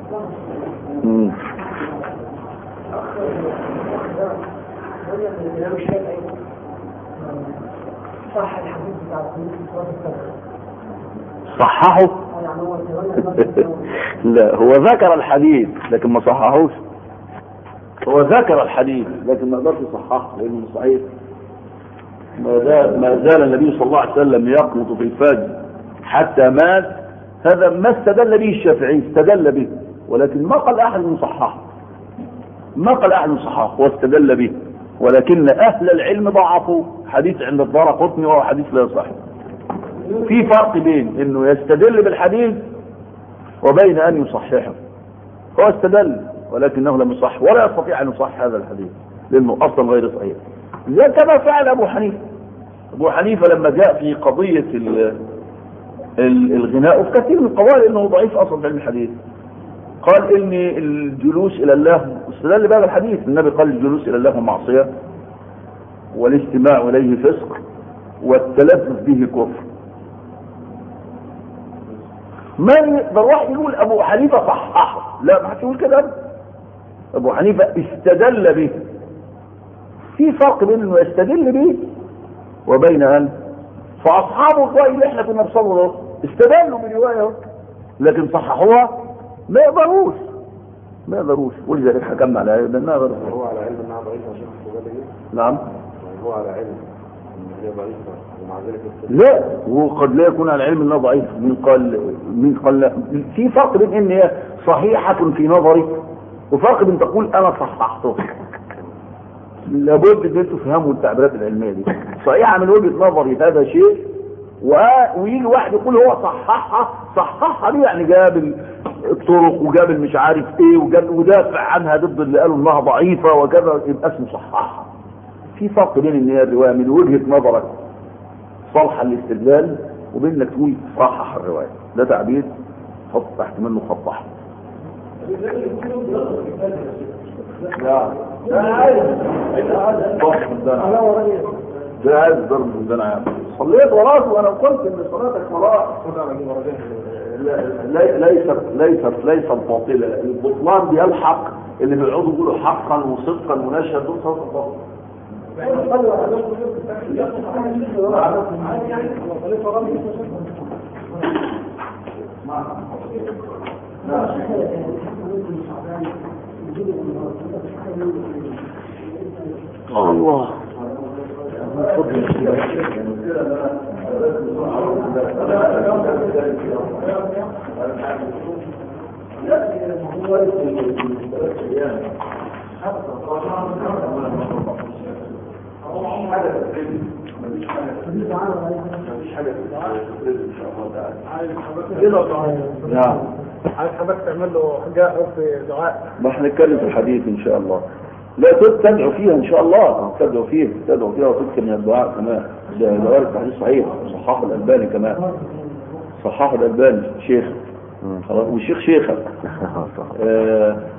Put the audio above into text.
مم. الإمام الشافعي صح الحديث بتاع الخليفة في صلاة الفجر صححه يعني هو تولى لا هو ذكر الحديث لكن ما صححوش هو ذكر الحديث لكن ما قدرش يصححه لانه مش صحيح ما زال ما زال النبي صلى الله عليه وسلم يقنط في الفجر حتى مات هذا ما استدل به الشافعي استدل به ولكن ما قال احد من صححه ما قال احد من صححه واستدل به ولكن اهل العلم ضعفوا حديث عند الدار قطني وهو حديث لا يصح في فرق بين انه يستدل بالحديث وبين ان يصححه هو استدل ولكنه لم يصح ولا يستطيع ان يصح هذا الحديث لانه اصلا غير صحيح زي كما فعل ابو حنيفه ابو حنيفه لما جاء في قضيه ال- ال- الغناء وفي كثير من القوال انه ضعيف اصلا في علم الحديث قال ان الجلوس الى الله استدل بهذا الحديث النبي قال الجلوس الى الله معصيه والاستماع اليه فسق والتلذذ به كفر من يقدر واحد يقول ابو حنيفه صححه لا ما حدش يقول كده أبدا. ابو حنيفه استدل به في فرق بين انه يستدل به وبين ان فاصحاب الراي اللي احنا كنا بصوره استدلوا بروايه لكن صححوها ما يقدروش ما يقدروش ولذلك حكمنا على انها غير صحيحة. هو على علم انها ضعيفه يا شيخ الخبابه دي نعم يعني هو على علم ان هي ضعيفه ومع ذلك يستدل. لا وقد لا يكون على العلم انها ضعيف من قال من قال لا في فرق بين ان هي صحيحه في نظري وفرق بين تقول انا صححته لابد ان انتم تفهموا التعبيرات العلميه دي صحيحه من وجهه نظري هذا شيء و- ويجي واحد يقول هو صححها صححها دي يعني جاب الطرق وجاب مش عارف ايه وجاب ودافع عنها ضد اللي قالوا انها ضعيفه وكذا يبقى اسمه صححها في فرق بين ان هي الروايه من وجهه نظرك صالحه للاستدلال وبين انك تقول صحح الروايه ده تعبير حط تحت منه خط احمر لا ده عايز ضرب الدنع ده عايز ضرب الدنع يا عم. صليت وراه وانا قلت ان صلاتك وراء لا- ليست ليست ليست باطله البطلان بيلحق اللي بيقعدوا يقولوا حقا وصدقا ونشهد دول صوت باطل الله نعم عايز حضرتك تعمل له حاجه في دعاء ما احنا نتكلم في الحديث ان شاء الله لا تد- تدعو فيها ان شاء الله تدعو فيها تدعو فيها وتذكر من الدعاء كمان ده ده وارد في حديث صحيح صححه الالباني كمان صححه الالباني شيخ خلاص والشيخ شيخك آه